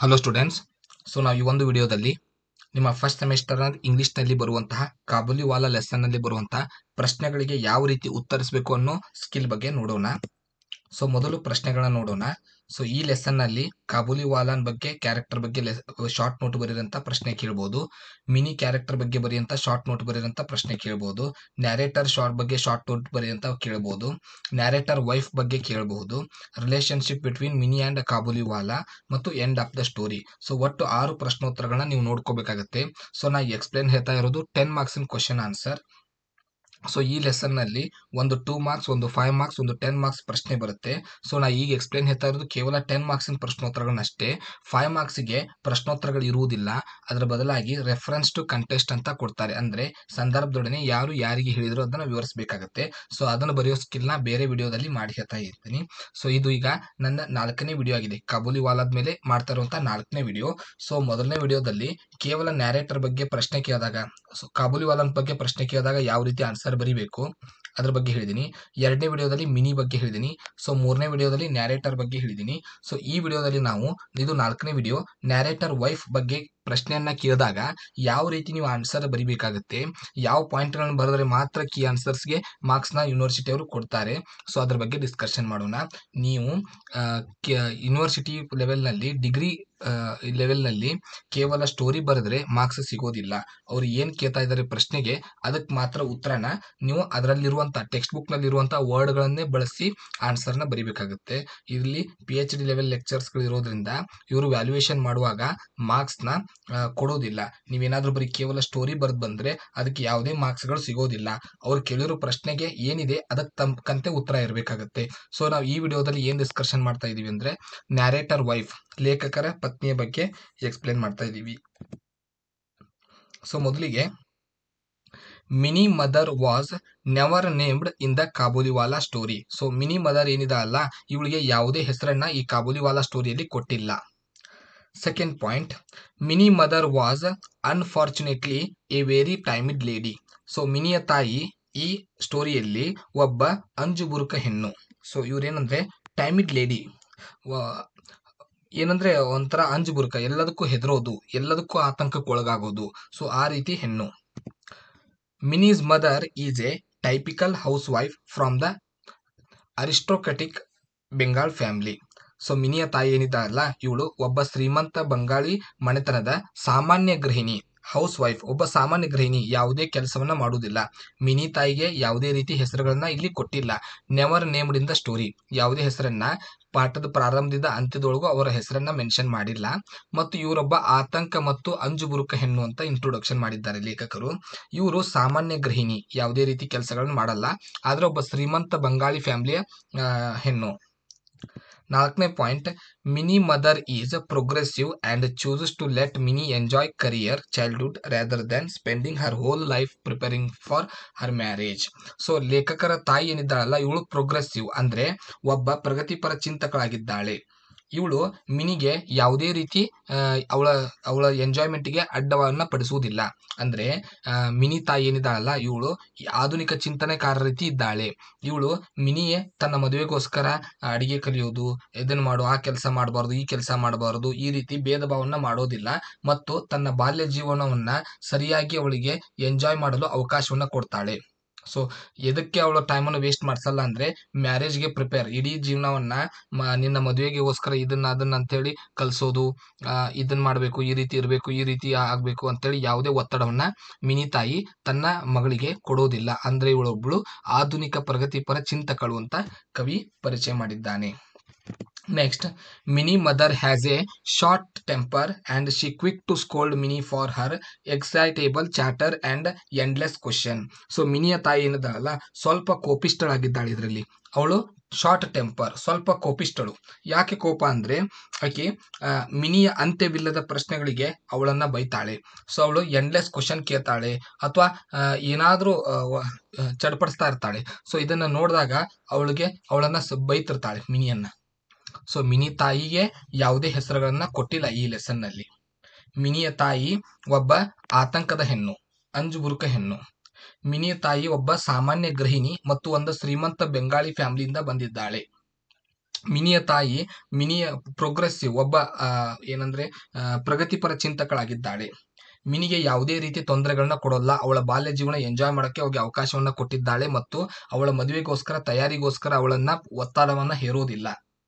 Hello students so ನಾವು ಈ ಒಂದು ವಿಡಿಯೋದಲ್ಲಿ ನಿಮ್ಮ ಫಸ್ಟ್ ಸೆಮಿಸ್ಟರ್ ಇಂಗ್ಲಿಷ್ನಲ್ಲಿ ಬರುವಂತಹ ಕಾಬುಲಿವಾಲ ಲೆಸನ್ನಲ್ಲಿ ಬರುವಂತಹ ಪ್ರಶ್ನೆಗಳಿಗೆ ಯಾವ ರೀತಿ ಉತ್ತರಿಸಬೇಕು ಅನ್ನೋ ಸ್ಕಿಲ್ ಬಗ್ಗೆ ನೋಡೋಣ ಸೊ ಮೊದಲು ಪ್ರಶ್ನೆಗಳನ್ನ ನೋಡೋಣ ಸೊ ಈ ಲೆಸನ್ನಲ್ಲಿ ಕಾಬುಲಿವಾಲನ್ ಬಗ್ಗೆ ಕ್ಯಾರೆಕ್ಟರ್ ಬಗ್ಗೆ ಶಾರ್ಟ್ ನೋಟ್ ಬರೆದಂತ ಪ್ರಶ್ನೆ ಕೇಳ್ಬೋದು ಮಿನಿ ಕ್ಯಾರೆಕ್ಟರ್ ಬಗ್ಗೆ ಬರೆಯಂತ ಶಾರ್ಟ್ ನೋಟ್ ಬರೆದಂತ ಪ್ರಶ್ನೆ ಕೇಳ್ಬೋದು ನ್ಯಾರೇಟರ್ ಶಾರ್ಟ್ ಬಗ್ಗೆ ಶಾರ್ಟ್ ನೋಟ್ ಬರೆಯಂತ ಕೇಳ್ಬೋದು ನ್ಯಾರೇಟರ್ ವೈಫ್ ಬಗ್ಗೆ ಕೇಳಬಹುದು relationship between Mini and Kabuliwala ಮತ್ತು end of the story so ಒಟ್ಟು ಆರು ಪ್ರಶ್ನೋತ್ತರಗಳನ್ನ ನೀವು ನೋಡ್ಕೋಬೇಕಾಗತ್ತೆ ಸೊ ನಾ ಎಕ್ಸ್ಪ್ಲೇನ್ ಹೇಳ್ತಾ ಇರೋದು ಟೆನ್ ಮಾರ್ಕ್ಸಿನ ಕ್ವಶನ್ ಆನ್ಸರ್ ಸೊ ಈ ಲೆಸನ್ನಲ್ಲಿ ಒಂದು ಟೂ ಮಾರ್ಕ್ಸ್ ಒಂದು ಫೈವ್ ಮಾರ್ಕ್ಸ್ ಒಂದು ಟೆನ್ ಮಾರ್ಕ್ಸ್ ಪ್ರಶ್ನೆ ಬರುತ್ತೆ ಸೊ ನಾ ಈಗ ಎಕ್ಸ್ಪ್ಲೇನ್ ಹೇಳ್ತಾ ಇರೋದು ಕೇವಲ ಟೆನ್ ಮಾರ್ಕ್ಸಿನ ಪ್ರಶ್ನೋತ್ತರಗಳನ್ನಷ್ಟೇ ಫೈವ್ ಮಾರ್ಕ್ಸಿಗೆ ಪ್ರಶ್ನೋತ್ತರಗಳು ಇರುವುದಿಲ್ಲ ಅದರ ಬದಲಾಗಿ ರೆಫರೆನ್ಸ್ ಟು ಕಂಟೆಸ್ಟ್ ಅಂತ ಕೊಡ್ತಾರೆ ಅಂದ್ರೆ ಸಂದರ್ಭದೊಡನೆ ಯಾರು ಯಾರಿಗೆ ಹೇಳಿದ್ರು ಅದನ್ನ ವಿವರಿಸಬೇಕಾಗತ್ತೆ ಸೊ ಅದನ್ನು ಬರೆಯೋ ಸ್ಕಿಲ್ನ ಬೇರೆ ವಿಡಿಯೋದಲ್ಲಿ ಮಾಡಿ ಹೇಳ್ತಾ ಇರ್ತೀನಿ ಸೊ ಇದು ಈಗ ನನ್ನ ನಾಲ್ಕನೇ ವಿಡಿಯೋ ಆಗಿದೆ ಕಾಬೂಲಿವಾಲಾದ ಮೇಲೆ ಮಾಡ್ತಾ ಇರುವಂತಹ ನಾಲ್ಕನೇ ವಿಡಿಯೋ ಸೊ ಮೊದಲನೇ ವಿಡಿಯೋದಲ್ಲಿ ಕೇವಲ ನ್ಯಾರೇಟರ್ ಬಗ್ಗೆ ಪ್ರಶ್ನೆ ಕೇಳಿದಾಗ ಸೊ ಕಾಬೂಲಿವಾಲನ್ ಬಗ್ಗೆ ಪ್ರಶ್ನೆ ಕೇಳಿದಾಗ ಯಾವ ರೀತಿ ಆನ್ಸರ್ ಬರೀಬೇಕು ಅದ್ರ ಬಗ್ಗೆ ಹೇಳಿದ್ದೀನಿ ಎರಡನೇ ವಿಡಿಯೋದಲ್ಲಿ ಮಿನಿ ಬಗ್ಗೆ ಹೇಳಿದ್ದೀನಿ ಸೊ ಮೂರನೇ ವಿಡಿಯೋದಲ್ಲಿ ನ್ಯಾರೇಟರ್ ಬಗ್ಗೆ ಹೇಳಿದ್ದೀನಿ ಸೊ ಈ ವಿಡಿಯೋದಲ್ಲಿ ನಾವು ಇದು ನಾಲ್ಕನೇ ವಿಡಿಯೋ ನ್ಯಾರೇಟರ್ ವೈಫ್ ಬಗ್ಗೆ ಪ್ರಶ್ನೆಯನ್ನ ಕೇಳಿದಾಗ ಯಾವ ರೀತಿ ನೀವು ಆನ್ಸರ್ ಬರಿಬೇಕಾಗುತ್ತೆ ಯಾವ ಪಾಯಿಂಟ್ಗಳನ್ನು ಬರೆದ್ರೆ ಮಾತ್ರ ಕೀ ಆನ್ಸರ್ಸ್ಗೆ ಮಾರ್ಕ್ಸ್ನ ಯೂನಿವರ್ಸಿಟಿ ಅವರು ಕೊಡ್ತಾರೆ ಸೊ ಅದ್ರ ಬಗ್ಗೆ ಡಿಸ್ಕಷನ್ ಮಾಡೋಣ ನೀವು ಯೂನಿವರ್ಸಿಟಿ ಲೆವೆಲ್ನಲ್ಲಿ ಡಿಗ್ರಿ ಲೆವೆಲ್ನಲ್ಲಿ ಕೇವಲ ಸ್ಟೋರಿ ಬರೆದ್ರೆ ಮಾರ್ಕ್ಸ್ ಸಿಗೋದಿಲ್ಲ ಅವ್ರು ಏನು ಕೇಳ್ತಾ ಇದ್ದಾರೆ ಪ್ರಶ್ನೆಗೆ ಅದಕ್ಕೆ ಮಾತ್ರ ಉತ್ತರನ ನೀವು ಅದರಲ್ಲಿರುವಂಥ ಟೆಕ್ಸ್ಟ್ ಬುಕ್ನಲ್ಲಿರುವಂಥ ವರ್ಡ್ಗಳನ್ನೇ ಬಳಸಿ ಆನ್ಸರ್ನ ಬರಿಬೇಕಾಗುತ್ತೆ ಇಲ್ಲಿ ಪಿ ಎಚ್ ಡಿ ಲೆವೆಲ್ ಲೆಕ್ಚರ್ಸ್ಗಳು ಇರೋದ್ರಿಂದ ಇವರು ವ್ಯಾಲ್ಯೂಯೇಷನ್ ಮಾಡುವಾಗ ಮಾರ್ಕ್ಸ್ನ ಕೊಡೋದಿಲ್ಲ ನೀವೇನಾದ್ರೂ ಬರೀ ಕೇವಲ ಸ್ಟೋರಿ ಬರೆದು ಬಂದ್ರೆ ಅದಕ್ಕೆ ಯಾವುದೇ ಮಾರ್ಕ್ಸ್ಗಳು ಸಿಗೋದಿಲ್ಲ ಅವ್ರು ಕೇಳಿರೋ ಪ್ರಶ್ನೆಗೆ ಏನಿದೆ ಅದಕ್ಕೆ ತಕ್ಕಂತೆ ಉತ್ತರ ಇರಬೇಕಾಗುತ್ತೆ ಸೊ ನಾವು ಈ ವಿಡಿಯೋದಲ್ಲಿ ಏನು ಡಿಸ್ಕಷನ್ ಮಾಡ್ತಾ ಇದೀವಿ ಅಂದ್ರೆ ನ್ಯಾರೇಟರ್ ವೈಫ್ ಲೇಖಕರ ಪತ್ನಿಯ ಬಗ್ಗೆ ಎಕ್ಸ್ಪ್ಲೇನ್ ಮಾಡ್ತಾ ಇದ್ದೀವಿ ಸೊ ಮೊದಲಿಗೆ Mini mother was never named in the Kabuliwala story so Mini mother ಏನಿದೆ ಅಲ್ಲ ಇವಳಿಗೆ ಯಾವುದೇ ಹೆಸರನ್ನ ಈ ಕಾಬೂಲಿವಾಲಾ ಸ್ಟೋರಿಯಲ್ಲಿ ಕೊಟ್ಟಿಲ್ಲ second point Mini mother was unfortunately a very timid lady so ಮಿನಿಯ ತಾಯಿ ಈ ಸ್ಟೋರಿಯಲ್ಲಿ ಒಬ್ಬ ಅಂಜುಬುರುಕ ಹೆಣ್ಣು ಸೊ ಇವ್ರೇನಂದ್ರೆ ಟೈಮಿಡ್ ಲೇಡಿ ಏನಂದ್ರೆ ಒಂಥರ ಅಂಜುಬುರುಕ ಎಲ್ಲದಕ್ಕೂ ಹೆದರೋದು ಎಲ್ಲದಕ್ಕೂ ಆತಂಕಕ್ಕೆ ಒಳಗಾಗೋದು ಸೊ ಆ ರೀತಿ ಹೆಣ್ಣು Mini's mother is a typical housewife from the aristocratic Bengal family so ಮಿನಿಯ ತಾಯಿ ಏನಿದ್ದಾರಲ್ಲ ಇವಳು ಒಬ್ಬ ಶ್ರೀಮಂತ ಬಂಗಾಳಿ ಮನೆತನದ ಸಾಮಾನ್ಯ ಗೃಹಿಣಿ ಹೌಸ್ ವೈಫ್ ಒಬ್ಬ ಸಾಮಾನ್ಯ ಗೃಹಿಣಿ ಯಾವುದೇ ಕೆಲಸವನ್ನ ಮಾಡುವುದಿಲ್ಲ ಮಿನಿ ತಾಯಿಗೆ ಯಾವುದೇ ರೀತಿ ಹೆಸರುಗಳನ್ನ ಇಲ್ಲಿ ಕೊಟ್ಟಿಲ್ಲ never named in the story ಯಾವುದೇ ಹೆಸರನ್ನ ಪಾಠದ ಪ್ರಾರಂಭದಿಂದ ಅಂತ್ಯದೊಳಗೂ ಅವರ ಹೆಸರನ್ನ ಮೆನ್ಷನ್ ಮಾಡಿಲ್ಲ ಮತ್ತು ಇವರೊಬ್ಬ ಆತಂಕ ಮತ್ತು ಅಂಜುಬುರುಕ ಹೆಣ್ಣು ಅಂತ ಇಂಟ್ರೊಡಕ್ಷನ್ ಮಾಡಿದ್ದಾರೆ ಲೇಖಕರು ಇವರು ಸಾಮಾನ್ಯ ಗೃಹಿಣಿ ಯಾವುದೇ ರೀತಿ ಕೆಲಸಗಳನ್ನು ಮಾಡಲ್ಲ ಆದ್ರೆ ಒಬ್ಬ ಶ್ರೀಮಂತ ಬಂಗಾಳಿ ಫ್ಯಾಮಿಲಿಯ ಹೆಣ್ಣು ನಾಲ್ಕನೇ point Mini mother is progressive and chooses to let Mini enjoy career childhood rather than spending her whole life preparing for her marriage so ಲೇಖಕರ ತಾಯಿ ಏನಿದ್ದಾಳಲ್ಲ ಇವಳು ಪ್ರೋಗ್ರೆಸಿವ್ ಅಂದ್ರೆ ಒಬ್ಬ ಪ್ರಗತಿಪರ ಚಿಂತಕಳಾಗಿದ್ದಾಳೆ ಇವಳು ಮಿನಿಗೆ ಯಾವುದೇ ರೀತಿ ಅವಳ ಅವಳ ಎಂಜಾಯ್ಮೆಂಟ್ಗೆ ಅಡ್ಡವನ್ನ ಪಡಿಸುವುದಿಲ್ಲ ಅಂದ್ರೆ ಮಿನಿ ತಾಯಿ ಏನಿದ್ದಾಳಲ್ಲ ಇವಳು ಆಧುನಿಕ ಚಿಂತನೆಕಾರ ರೀತಿ ಇದ್ದಾಳೆ ಇವಳು ಮಿನಿಯೇ ತನ್ನ ಮದುವೆಗೋಸ್ಕರ ಅಡಿಗೆ ಕಲಿಯೋದು ಇದನ್ನ ಮಾಡು ಆ ಕೆಲಸ ಮಾಡಬಾರ್ದು ಈ ಕೆಲಸ ಮಾಡಬಾರ್ದು ಈ ರೀತಿ ಭೇದ ಭಾವನ ಮಾಡೋದಿಲ್ಲ ಮತ್ತು ತನ್ನ ಬಾಲ್ಯ ಜೀವನವನ್ನ ಸರಿಯಾಗಿ ಅವಳಿಗೆ ಎಂಜಾಯ್ ಮಾಡಲು ಅವಕಾಶವನ್ನ ಕೊಡ್ತಾಳೆ ಸೊ ಎದಕ್ಕೆ ಅವಳ ಟೈಮನ್ನು ವೇಸ್ಟ್ ಮಾಡಿಸಲ್ಲ ಅಂದ್ರೆ ಮ್ಯಾರೇಜ್ಗೆ ಪ್ರಿಪೇರ್ ಇಡೀ ಜೀವನವನ್ನ ನಿನ್ನ ಮದುವೆಗೆಗೋಸ್ಕರ ಇದನ್ನ ಅದನ್ನ ಅಂತೇಳಿ ಕಲಿಸೋದು ಇದನ್ನ ಮಾಡಬೇಕು ಈ ರೀತಿ ಇರಬೇಕು ಈ ರೀತಿ ಆಗ್ಬೇಕು ಅಂತೇಳಿ ಯಾವುದೇ ಒತ್ತಡವನ್ನ ಮಿನಿ ತಾಯಿ ತನ್ನ ಮಗಳಿಗೆ ಕೊಡೋದಿಲ್ಲ ಅಂದ್ರೆ ಇವಳೊಬ್ಳು ಆಧುನಿಕ ಪ್ರಗತಿಪರ ಚಿಂತಕಳು ಅಂತ ಕವಿ ಪರಿಚಯ ಮಾಡಿದ್ದಾನೆ next Mini mother has a short temper and she quick to scold Mini for her excitable chatter and endless question so ಮಿನಿಯ ತಾಯಿ ಏನಿದ್ದಾಳಲ್ಲ ಸ್ವಲ್ಪ ಕೋಪಿಷ್ಟಳಾಗಿದ್ದಾಳೆ ಇದರಲ್ಲಿ ಅವಳು ಶಾರ್ಟ್ ಟೆಂಪರ್ ಸ್ವಲ್ಪ ಕೋಪಿಷ್ಟಳು ಯಾಕೆ ಕೋಪ ಅಂದ್ರೆ ಆಕೆ ಮಿನಿಯ ಅಂತ್ಯವಿಲ್ಲದ ಪ್ರಶ್ನೆಗಳಿಗೆ ಅವಳನ್ನ ಬೈತಾಳೆ ಸೊ ಅವಳು ಎಂಡ್ಲೆಸ್ ಕ್ವಶನ್ ಕೇಳ್ತಾಳೆ ಅಥವಾ ಏನಾದ್ರೂ ಚಡ್ಪಡಿಸ್ತಾ ಇರ್ತಾಳೆ ಸೊ ಇದನ್ನ ನೋಡಿದಾಗ ಅವಳಿಗೆ ಅವಳನ್ನ ಬೈತಿರ್ತಾಳೆ ಮಿನಿಯನ್ನ ಸೊ ಮಿನಿ ತಾಯಿಗೆ ಯಾವುದೇ ಹೆಸರುಗಳನ್ನ ಕೊಟ್ಟಿಲ್ಲ ಈ ಲೆಸನ್ ನಲ್ಲಿ ಮಿನಿಯ ತಾಯಿ ಒಬ್ಬ ಆತಂಕದ ಹೆಣ್ಣು ಅಂಜುಬುರುಕ ಹೆಣ್ಣು ಮಿನಿಯ ತಾಯಿ ಒಬ್ಬ ಸಾಮಾನ್ಯ ಗೃಹಿಣಿ ಮತ್ತು ಒಂದು ಶ್ರೀಮಂತ ಬೆಂಗಾಳಿ ಫ್ಯಾಮಿಲಿಯಿಂದ ಬಂದಿದ್ದಾಳೆ ಮಿನಿಯ ತಾಯಿ ಮಿನಿಯ ಪ್ರೋಗ್ರೆಸಿವ್ ಒಬ್ಬ ಆ, ಏನಂದ್ರೆ ಆ, ಪ್ರಗತಿಪರ ಚಿಂತಕಳಾಗಿದ್ದಾಳೆ ಮಿನಿಗೆ ಯಾವುದೇ ರೀತಿ ತೊಂದರೆಗಳನ್ನ ಕೊಡೋಲ್ಲ ಅವಳ ಬಾಲ್ಯ ಜೀವನ ಎಂಜಾಯ್ ಮಾಡೋಕ್ಕೆ ಅವಳಿಗೆ ಅವಕಾಶವನ್ನ ಕೊಟ್ಟಿದ್ದಾಳೆ ಮತ್ತು ಅವಳ ಮದುವೆಗೋಸ್ಕರ ತಯಾರಿಗೋಸ್ಕರ ಅವಳನ್ನ ಒತ್ತಡವನ್ನ ಹೇರೋದಿಲ್ಲ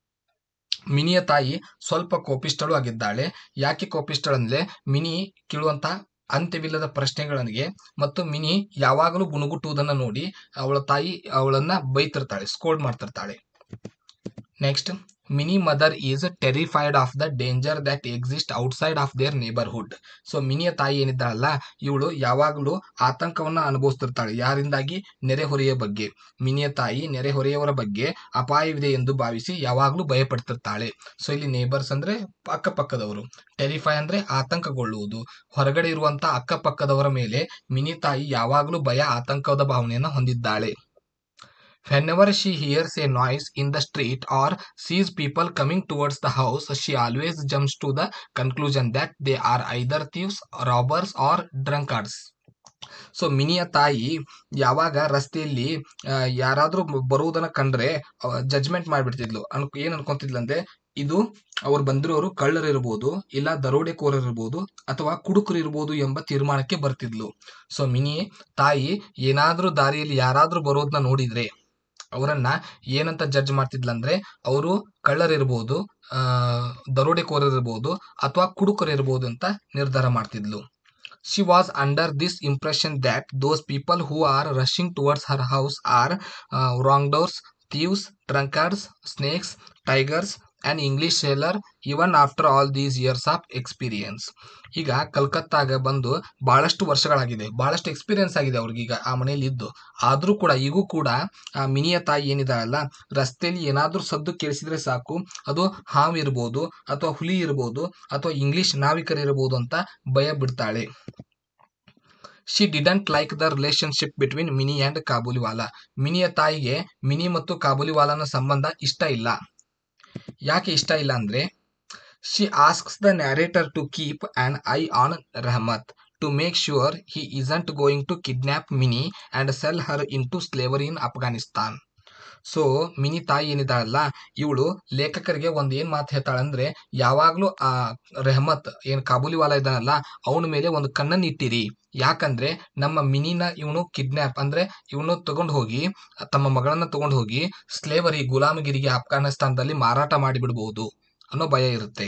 ಮಿನಿಯ ತಾಯಿ ಸ್ವಲ್ಪ ಕೋಪಿಷ್ಟಳು ಆಗಿದ್ದಾಳೆ ಯಾಕೆ ಕೋಪಿಷ್ಟಳಂದ್ರೆ ಮಿನಿ ಕೇಳುವಂತ ಅಂತ್ಯವಿಲ್ಲದ ಪ್ರಶ್ನೆಗಳಿಗೆ ಮತ್ತು ಮಿನಿ ಯಾವಾಗಲೂ ಗುಣಗುಟ್ಟುವುದನ್ನ ನೋಡಿ ಅವಳ ತಾಯಿ ಅವಳನ್ನ ಬೈತಿರ್ತಾಳೆ ಸ್ಕೋಲ್ಡ್ ಮಾಡ್ತಿರ್ತಾಳೆ next Mini mother is terrified of the danger that exist outside of their neighbourhood so ಮಿನಿಯ ತಾಯಿ ಏನಿದ್ದಾಳಲ್ಲ ಇವಳು ಯಾವಾಗಲೂ ಆತಂಕವನ್ನ ಅನುಭವಿಸ್ತಿರ್ತಾಳೆ ಯಾರಿಂದಾಗಿ ನೆರೆಹೊರೆಯ ಬಗ್ಗೆ ಮಿನಿಯ ತಾಯಿ ನೆರೆಹೊರೆಯವರ ಬಗ್ಗೆ ಅಪಾಯವಿದೆ ಎಂದು ಭಾವಿಸಿ ಯಾವಾಗಲೂ ಭಯಪಡ್ತಿರ್ತಾಳೆ ಸೊ ಇಲ್ಲಿ ನೇಬರ್ಸ್ ಅಂದ್ರೆ ಅಕ್ಕಪಕ್ಕದವರು ಟೆರಿಫೈ ಅಂದ್ರೆ ಆತಂಕಗೊಳ್ಳುವುದು ಹೊರಗಡೆ ಇರುವಂತ ಅಕ್ಕಪಕ್ಕದವರ ಮೇಲೆ ಮಿನಿ ತಾಯಿ ಯಾವಾಗಲೂ ಭಯ ಆತಂಕದ ಭಾವನೆಯನ್ನು ಹೊಂದಿದ್ದಾಳೆ Whenever she hears a noise in the street or sees people coming towards the house, she always jumps to the conclusion that they are either thieves, robbers or drunkards. So ಮಿನಿಯ ತಾಯಿ ಯಾವಾಗ ರಸ್ತೆಯಲ್ಲಿ ಆ, ಯಾರಾದ್ರೂ ಬರುವುದನ್ನ ಕಂಡ್ರೆ ಜಜ್ಮೆಂಟ್ ಮಾಡ್ಬಿಡ್ತಿದ್ಲು ಅನ್ ಏನ್ ಅನ್ಕೊಂತಿದ್ಲು ಅಂದ್ರೆ ಇದು ಅವ್ರು ಬಂದಿರೋರು ಕಳ್ಳರಿರ್ಬೋದು ಇಲ್ಲ ದರೋಡೆಕೋರರಿರ್ಬೋದು ಅಥವಾ ಕುಡುಕರು ಇರ್ಬೋದು ಎಂಬ ತೀರ್ಮಾನಕ್ಕೆ ಬರ್ತಿದ್ಲು ಸೊ ಮಿನಿ ತಾಯಿ ಏನಾದ್ರೂ ದಾರಿಯಲ್ಲಿ ಯಾರಾದ್ರೂ ಬರೋದನ್ನ ನೋಡಿದ್ರೆ ಅವರನ್ನ ಏನಂತ ಜಡ್ಜ್ ಮಾಡ್ತಿದ್ಲಂದ್ರೆ ಅವರು ಕಳ್ಳರಿರ್ಬೋದು ಆ ದರೋಡೆಕೋರರಿರ್ಬೋದು ಅಥವಾ ಕುಡುಕರಿರ್ಬೋದು ಅಂತ ನಿರ್ಧಾರ ಮಾಡ್ತಿದ್ಲು she was under this impression that those people who are rushing towards her house are wrongdoers thieves drunkards snakes tigers and English sailor even after all these years of experience ಈಗ ಕಲ್ಕತ್ತಾಗ ಬಂದು ಬಹಳಷ್ಟು ವರ್ಷಗಳಾಗಿದೆ ಬಹಳಷ್ಟು experience ಆಗಿದೆ ಅವ್ರಿಗೀಗ ಆ ಮನೆಯಲ್ಲಿ ಇದ್ದು ಆದರೂ ಕೂಡ ಈಗೂ ಕೂಡ ಆ ಮಿನಿಯ ತಾಯಿ ಏನಿದಾಳಲ್ಲ ರಸ್ತೆಯಲ್ಲಿ ಏನಾದರೂ ಸದ್ದು ಕೇಳಿಸಿದ್ರೆ ಸಾಕು ಅದು ಹಾವು ಇರ್ಬೋದು ಅಥವಾ ಹುಲಿ ಇರ್ಬೋದು ಅಥವಾ ಇಂಗ್ಲಿಷ್ ನಾವಿಕರಿರ್ಬೋದು ಅಂತ ಭಯ ಬಿಡ್ತಾಳೆ she didn't like the relationship between Mini and Kabuliwala ಮಿನಿಯ ತಾಯಿಗೆ ಮಿನಿ ಮತ್ತು ಕಾಬೂಲಿವಾಲಾನ ಸಂಬಂಧ ಇಷ್ಟ ಇಲ್ಲ ಯಾಕೆ ಇಷ್ಟ ಇಲ್ಲ ಅಂದ್ರೆ she asks the narrator to keep on eye on Rahmat to make sure he isn't going to kidnap Mini and sell her into slavery in Afghanistan so Mini ತಾಯಿ ಏನಿದಾಳಲ್ಲ ಇವಳು ಲೇಖಕರಿಗೆ ಒಂದ್ ಏನ್ ಮಾತು ಹೇಳ್ತಾಳಂದ್ರೆ ಯಾವಾಗ್ಲೂ ಆ ರೆಹಮತ್ ಏನ್ ಕಾಬೂಲಿವಾಲ ಇದ್ದಾನಲ್ಲ ಅವನ ಮೇಲೆ ಒಂದು ಕಣ್ಣನ್ನು ಇಟ್ಟಿರಿ ಯಾಕಂದ್ರೆ ನಮ್ಮ ಮಿನಿನ ಇವನು ಕಿಡ್ನ್ಯಾಪ್ ಅಂದ್ರೆ ಇವನು ತಗೊಂಡು ಹೋಗಿ ತಮ್ಮ ಮಗಳನ್ನ ತಗೊಂಡು ಹೋಗಿ ಸ್ಲೇವರಿ ಗುಲಾಮಗಿರಿಗೆ ಅಫ್ಘಾನಿಸ್ತಾನದಲ್ಲಿ ಮಾರಾಟ ಮಾಡಿಬಿಡ್ಬಹುದು ಅನ್ನೋ ಭಯ ಇರುತ್ತೆ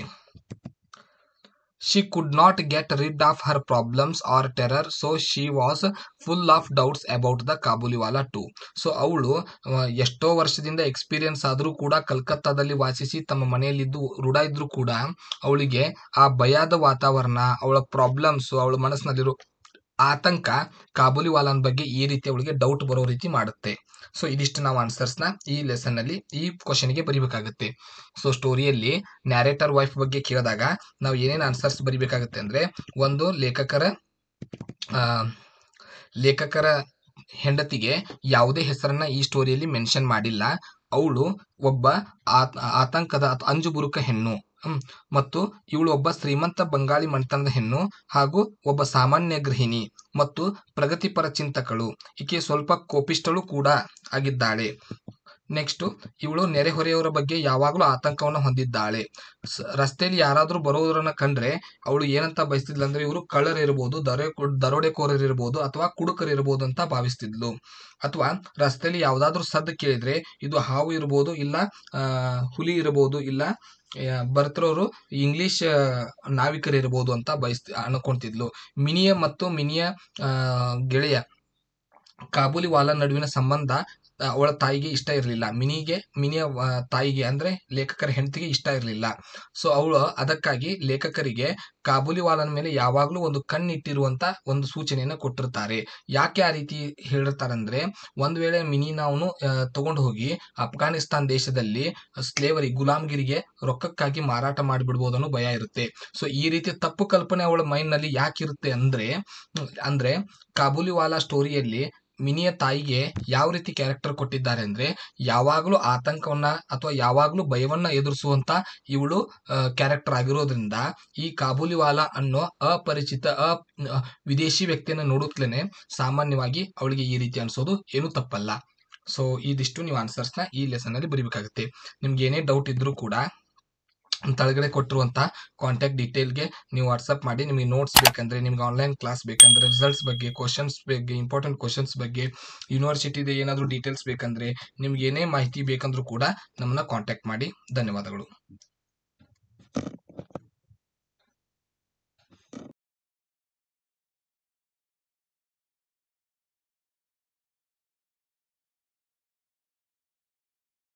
she could not get rid of her problems or terror so she was full of doubts about the Kabuliwala too so ಅವಳು ಎಷ್ಟೋ ವರ್ಷದಿಂದ ಎಕ್ಸ್ಪೀರಿಯನ್ಸ್ ಆದರೂ ಕೂಡ ಕಲ್ಕತ್ತಾದಲ್ಲಿ ವಾಸಿಸಿ ತಮ್ಮ ಮನೆಯಲ್ಲಿದ್ದು ರೂಢ ಇದ್ರೂ ಕೂಡ ಅವಳಿಗೆ ಆ ಭಯದ ವಾತಾವರಣ ಅವಳ ಪ್ರಾಬ್ಲಮ್ಸ್ ಅವಳ ಮನಸ್ಸಿನಲ್ಲಿರೋ ಆತಂಕ ಕಾಬೂಲಿವಾಲನ್ ಬಗ್ಗೆ ಈ ರೀತಿ ಅವಳಿಗೆ ಡೌಟ್ ಬರೋ ರೀತಿ ಮಾಡುತ್ತೆ ಸೊ ಇದಿಷ್ಟು ನಾವು ಆನ್ಸರ್ಸ್ನ ಈ ಲೆಸನ್ ಅಲ್ಲಿ ಈ ಕ್ವಶನ್ಗೆ ಬರಿಬೇಕಾಗುತ್ತೆ ಸೊ ಸ್ಟೋರಿಯಲ್ಲಿ ನ್ಯಾರೇಟರ್ ವೈಫ್ ಬಗ್ಗೆ ಕೇಳಿದಾಗ ನಾವು ಏನೇನು ಆನ್ಸರ್ಸ್ ಬರಿಬೇಕಾಗುತ್ತೆ ಅಂದ್ರೆ ಒಂದು ಲೇಖಕರ ಆ, ಲೇಖಕರ ಹೆಂಡತಿಗೆ ಯಾವುದೇ ಹೆಸರನ್ನ ಈ ಸ್ಟೋರಿಯಲ್ಲಿ ಮೆನ್ಷನ್ ಮಾಡಿಲ್ಲ ಅವಳು ಒಬ್ಬ ಆತ್- ಆತಂಕದ ಅಥವಾ ಅಂಜುಬುರುಕ ಹೆಣ್ಣು ಹ್ಮ್. ಮತ್ತು ಇವಳು ಒಬ್ಬ ಶ್ರೀಮಂತ ಬಂಗಾಳಿ ಮನೆತನದ ಹೆಣ್ಣು ಹಾಗೂ ಒಬ್ಬ ಸಾಮಾನ್ಯ ಗೃಹಿಣಿ ಮತ್ತು ಪ್ರಗತಿಪರ ಚಿಂತಕಳು ಈಕೆ ಸ್ವಲ್ಪ ಕೋಪಿಷ್ಟಳು ಕೂಡ ಆಗಿದ್ದಾಳೆ ನೆಕ್ಸ್ಟ್ ಇವಳು ನೆರೆಹೊರೆಯವರ ಬಗ್ಗೆ ಯಾವಾಗಲೂ ಆತಂಕವನ್ನು ಹೊಂದಿದ್ದಾಳೆ ಸ- ರಸ್ತೆಯಲ್ಲಿ ಯಾರಾದ್ರೂ ಬರೋದನ್ನ ಕಂಡ್ರೆ ಅವಳು ಏನಂತ ಬಯಸ್ತಿದ್ಲು ಅಂದ್ರೆ ಇವರು ಕಳ್ಳರಿರ್ಬೋದು ದರೋಡೆ ದರೋಡೆಕೋರರಿರ್ಬೋದು ಅಥವಾ ಕುಡುಕರಿರ್ಬೋದು ಅಂತ ಭಾವಿಸ್ತಿದ್ಲು ಅಥವಾ ರಸ್ತೆಯಲ್ಲಿ ಯಾವ್ದಾದ್ರು ಸದ್ದು ಕೇಳಿದ್ರೆ ಇದು ಹಾವು ಇರ್ಬೋದು ಇಲ್ಲ ಆ, ಹುಲಿ ಇರ್ಬೋದು ಇಲ್ಲ ಆ, ಬರ್ತಿರೋರು ಇಂಗ್ಲಿಷ್ ನಾವಿಕರಿರ್ಬೋದು ಅಂತ ಬಯಸ್ ಅನ್ಕೊಂತಿದ್ಲು ಮಿನಿಯ ಮತ್ತು ಮಿನಿಯ ಆ, ಗೆಳೆಯ ಕಾಬೂಲಿವಾಲ ನಡುವಿನ ಸಂಬಂಧ ಆ, ಅವಳ ತಾಯಿಗೆ ಇಷ್ಟ ಇರಲಿಲ್ಲ ಮಿನಿಗೆ ಮಿನಿಯ ಆ, ತಾಯಿಗೆ ಅಂದ್ರೆ ಲೇಖಕರ ಹೆಂಡತಿಗೆ ಇಷ್ಟ ಇರಲಿಲ್ಲ ಸೊ ಅವಳು ಅದಕ್ಕಾಗಿ ಲೇಖಕರಿಗೆ ಕಾಬೂಲಿವಾಲನ ಮೇಲೆ ಯಾವಾಗಲೂ ಒಂದು ಕಣ್ಣಿಟ್ಟಿರುವಂತ ಒಂದು ಸೂಚನೆಯನ್ನು ಕೊಟ್ಟಿರ್ತಾರೆ ಯಾಕೆ ಆ ರೀತಿ ಹೇಳಿರ್ತಾರಂದ್ರೆ ಒಂದ್ ವೇಳೆ ಮಿನಿನ ಅವನು ತಗೊಂಡು ಹೋಗಿ ಅಫ್ಘಾನಿಸ್ತಾನ್ ದೇಶದಲ್ಲಿ ಸ್ಲೇವರಿ ಗುಲಾಮ್ಗಿರಿಗೆ ರೊಕ್ಕಕ್ಕಾಗಿ ಮಾರಾಟ ಮಾಡಿಬಿಡ್ಬೋದು ಅನ್ನೋ ಭಯ ಇರುತ್ತೆ ಸೊ ಈ ರೀತಿ ತಪ್ಪು ಕಲ್ಪನೆ ಅವಳ ಮೈಂಡ್ ನಲ್ಲಿ ಯಾಕಿರುತ್ತೆ ಅಂದ್ರೆ ಹ್ಮ್, ಅಂದ್ರೆ ಕಾಬೂಲಿವಾಲಾ ಸ್ಟೋರಿಯಲ್ಲಿ ಮಿನಿಯ ತಾಯಿಗೆ ಯಾವ ರೀತಿ ಕ್ಯಾರೆಕ್ಟರ್ ಕೊಟ್ಟಿದ್ದಾರೆ ಅಂದ್ರೆ ಯಾವಾಗಲೂ ಆತಂಕವನ್ನ ಅಥವಾ ಯಾವಾಗಲೂ ಭಯವನ್ನ ಎದುರಿಸುವಂತ ಇವಳು ಕ್ಯಾರೆಕ್ಟರ್ ಆಗಿರೋದ್ರಿಂದ ಈ ಕಾಬೂಲಿವಾಲಾ ಅನ್ನೋ ಅಪರಿಚಿತ ಅ ಅ- ವಿದೇಶಿ ವ್ಯಕ್ತಿಯನ್ನ ನೋಡುತ್ತಲೇನೆ ಸಾಮಾನ್ಯವಾಗಿ ಅವಳಿಗೆ ಈ ರೀತಿ ಅನ್ಸೋದು ಏನು ತಪ್ಪಲ್ಲ ಸೊ ಇದಿಷ್ಟು ನೀವು ಆನ್ಸರ್ಸ್ನ ಈ ಲೆಸನಲ್ಲಿ ಬರೀಬೇಕಾಗುತ್ತೆ ನಿಮ್ಗೆ ಏನೇ ಡೌಟ್ ಇದ್ರೂ ಕೂಡ ತಳಗಡೆ ಕೊಟ್ಟಿರುವಂಥ ಕಾಂಟ್ಯಾಕ್ಟ್ ಡೀಟೇಲ್ಗೆ ನೀವು ವಾಟ್ಸಪ್ ಮಾಡಿ ನಿಮಗೆ ನೋಟ್ಸ್ ಬೇಕಂದ್ರೆ ನಿಮ್ಗೆ ಆನ್ಲೈನ್ ಕ್ಲಾಸ್ ಬೇಕಂದ್ರೆ ರಿಸಲ್ಟ್ಸ್ ಬಗ್ಗೆ ಕ್ವಶನ್ಸ್ ಬಗ್ಗೆ ಇಂಪಾರ್ಟೆಂಟ್ ಕ್ವಶನ್ಸ್ ಬಗ್ಗೆ ಯೂನಿವರ್ಸಿಟಿದು ಏನಾದರೂ ಡೀಟೇಲ್ಸ್ ಬೇಕಂದ್ರೆ ನಿಮ್ಗೆ ಏನೇ ಮಾಹಿತಿ ಬೇಕಂದ್ರೂ ಕೂಡ ನಮ್ಮನ್ನ ಕಾಂಟ್ಯಾಕ್ಟ್ ಮಾಡಿ ಧನ್ಯವಾದಗಳು